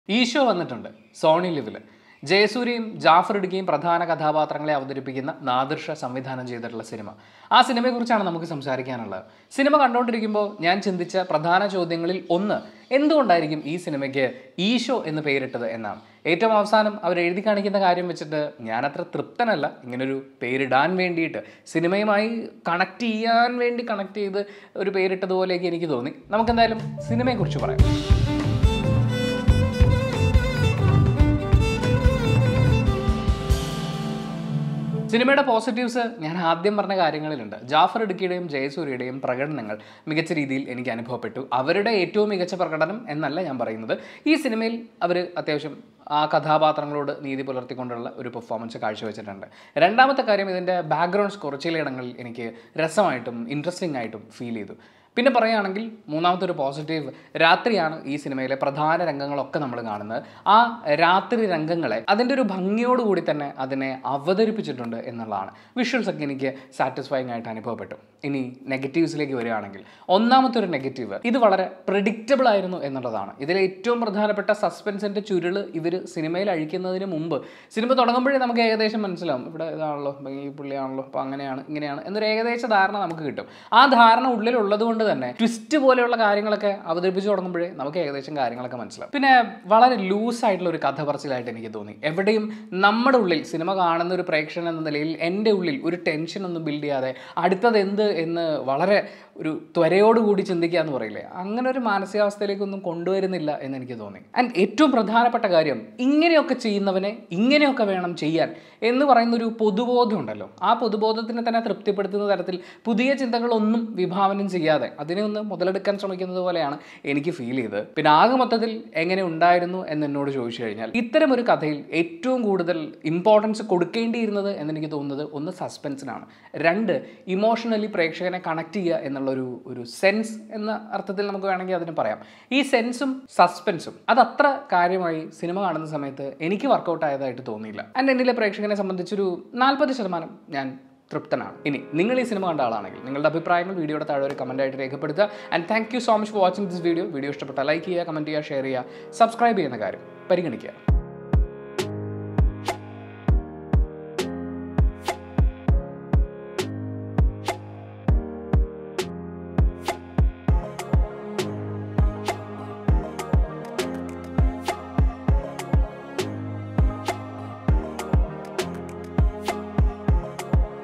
ഈശോ വന്നിട്ടുണ്ട് സോണി ലിവിൽ ജയസൂര്യയും ജാഫർ ഇടുക്കിയും പ്രധാന കഥാപാത്രങ്ങളെ അവതരിപ്പിക്കുന്ന നാദൃഷ സംവിധാനം ചെയ്തിട്ടുള്ള സിനിമ ആ സിനിമയെക്കുറിച്ചാണ് നമുക്ക് സംസാരിക്കാനുള്ളത് സിനിമ കണ്ടുകൊണ്ടിരിക്കുമ്പോൾ ഞാൻ ചിന്തിച്ച പ്രധാന ചോദ്യങ്ങളിൽ ഒന്ന് എന്തുകൊണ്ടായിരിക്കും ഈ സിനിമയ്ക്ക് ഈശോ എന്ന് പേരിട്ടത് എന്നാണ് ഏറ്റവും അവസാനം അവർ എഴുതി കാണിക്കുന്ന കാര്യം വെച്ചിട്ട് ഞാനത്ര തൃപ്തനല്ല ഇങ്ങനൊരു പേരിടാൻ വേണ്ടിയിട്ട് സിനിമയുമായി കണക്ട് ചെയ്യാൻ വേണ്ടി കണക്ട് ചെയ്ത് ഒരു പേരിട്ടതുപോലെയൊക്കെ എനിക്ക് തോന്നി നമുക്കെന്തായാലും സിനിമയെക്കുറിച്ച് പറയാം സിനിമയുടെ പോസിറ്റീവ്സ് ഞാൻ ആദ്യം പറഞ്ഞ കാര്യങ്ങളിലുണ്ട് ജാഫർ ഇടുക്കിയുടെയും ജയസൂര്യയുടെയും പ്രകടനങ്ങൾ മികച്ച രീതിയിൽ എനിക്ക് അനുഭവപ്പെട്ടു അവരുടെ ഏറ്റവും മികച്ച പ്രകടനം എന്നല്ല ഞാൻ പറയുന്നത് ഈ സിനിമയിൽ അവർ അത്യാവശ്യം ആ കഥാപാത്രങ്ങളോട് നീതി പുലർത്തിക്കൊണ്ടുള്ള ഒരു പെർഫോമൻസ് കാഴ്ചവെച്ചിട്ടുണ്ട് രണ്ടാമത്തെ കാര്യം ഇതിൻ്റെ ബാക്ക്ഗ്രൗണ്ട് സ്കോർ ചിലയിടങ്ങളിൽ എനിക്ക് രസമായിട്ടും ഇൻട്രസ്റ്റിംഗ് ആയിട്ടും ഫീൽ ചെയ്തു പിന്നെ പറയുകയാണെങ്കിൽ മൂന്നാമത്തെ ഒരു പോസിറ്റീവ് രാത്രിയാണ് ഈ സിനിമയിലെ പ്രധാന രംഗങ്ങളൊക്കെ നമ്മൾ കാണുന്നത് ആ രാത്രി രംഗങ്ങളെ അതിൻ്റെ ഒരു ഭംഗിയോടുകൂടി തന്നെ അതിനെ അവതരിപ്പിച്ചിട്ടുണ്ട് എന്നുള്ളതാണ് വിഷ്വൽസ് ഒക്കെ എനിക്ക് സാറ്റിസ്ഫൈങ് ആയിട്ട് അനുഭവപ്പെട്ടു ഇനി നെഗറ്റീവ്സിലേക്ക് വരികയാണെങ്കിൽ ഒന്നാമത്തെ ഒരു നെഗറ്റീവ് ഇത് വളരെ പ്രിഡിക്റ്റബിൾ ആയിരുന്നു എന്നുള്ളതാണ് ഇതിലെ ഏറ്റവും പ്രധാനപ്പെട്ട സസ്പെൻസിൻ്റെ ചുരുള് ഇവർ സിനിമയിൽ അഴിക്കുന്നതിന് മുമ്പ് സിനിമ തുടങ്ങുമ്പോഴേ നമുക്ക് ഏകദേശം മനസ്സിലാവും ഇവിടെ ഇതാണല്ലോ ഇപ്പം ഈ പുള്ളിയാണല്ലോ അപ്പോൾ അങ്ങനെയാണ് ഇങ്ങനെയാണ് എന്നൊരു ഏകദേശ ധാരണ നമുക്ക് കിട്ടും ആ ധാരണ ഉള്ളിലുള്ളത് കൊണ്ട് തന്നെ ട്വിസ്റ്റ് പോലെയുള്ള കാര്യങ്ങളൊക്കെ അവതരിപ്പിച്ച് തുടങ്ങുമ്പോഴേ നമുക്ക് ഏകദേശം കാര്യങ്ങളൊക്കെ മനസ്സിലാവും പിന്നെ വളരെ ലൂസ് ആയിട്ടുള്ള ഒരു കഥ പറച്ചിലായിട്ട് എനിക്ക് തോന്നി എവിടെയും നമ്മുടെ ഉള്ളിൽ സിനിമ കാണുന്ന ഒരു പ്രേക്ഷകൻ എന്ന നിലയിൽ എൻ്റെ ഉള്ളിൽ ഒരു ടെൻഷൻ ഒന്നും ബിൽഡ് ചെയ്യാതെ അടുത്തത് എന്ത് എന്ന് വളരെ ഒരു ത്വരയോടുകൂടി ചിന്തിക്കുക എന്ന് പറയില്ലേ അങ്ങനെ ഒരു മാനസികാവസ്ഥയിലേക്കൊന്നും കൊണ്ടുവരുന്നില്ല എന്ന് എനിക്ക് തോന്നി ആൻഡ് ഏറ്റവും പ്രധാനപ്പെട്ട കാര്യം ഇങ്ങനെയൊക്കെ ചെയ്യുന്നവനെ ഇങ്ങനെയൊക്കെ വേണം ചെയ്യാൻ എന്ന് പറയുന്ന ഒരു പൊതുബോധം ഉണ്ടല്ലോ ആ പൊതുബോധത്തിനെ തന്നെ തൃപ്തിപ്പെടുത്തുന്ന തരത്തിൽ പുതിയ ചിന്തകളൊന്നും വിഭാവനം ചെയ്യാതെ അതിനെ ഒന്ന് മുതലെടുക്കാൻ ശ്രമിക്കുന്നത് പോലെയാണ് എനിക്ക് ഫീൽ ചെയ്തത് പിന്നെ ആകെ മൊത്തത്തിൽ എങ്ങനെ ഉണ്ടായിരുന്നു എന്ന് എന്നോട് ചോദിച്ചു കഴിഞ്ഞാൽ ഇത്തരം ഒരു കഥയിൽ ഏറ്റവും കൂടുതൽ ഇമ്പോർട്ടൻസ് കൊടുക്കേണ്ടിയിരുന്നത് എന്നെനിക്ക് തോന്നുന്നത് ഒന്ന് സസ്പെൻസിനാണ് രണ്ട് ഇമോഷണലി പ്രേക്ഷകനെ കണക്ട് ചെയ്യുക എന്നുള്ള ഒരു ഒരു സെൻസ് എന്ന അർത്ഥത്തിൽ നമുക്ക് വേണമെങ്കിൽ അതിന് പറയാം ഈ സെൻസും സസ്പെൻസും അത് അത്ര കാര്യമായി സിനിമ കാണുന്ന സമയത്ത് എനിക്ക് വർക്കൗട്ട് ആയതായിട്ട് തോന്നിയില്ല ആൻഡ് എന്നിലെ പ്രേക്ഷകനെ സംബന്ധിച്ചൊരു നാൽപ്പത് ശതമാനം ഞാൻ തൃപ്തനാണ് ഇനി നിങ്ങൾ ഈ സിനിമ കണ്ട ആളാണെങ്കിൽ നിങ്ങളുടെ അഭിപ്രായങ്ങൾ വീഡിയോയുടെ താഴെ ഒരു കമൻ്റ് ആയിട്ട് രേഖപ്പെടുത്തുക and thank you so much for watching this video video ഇഷ്ടപ്പെട്ടാൽ ലൈക്ക് ചെയ്യുക കമൻറ്റ് ചെയ്യുക ഷെയർ ചെയ്യുക സബ്സ്ക്രൈബ് ചെയ്യുന്ന കാര്യം പരിഗണിക്കുക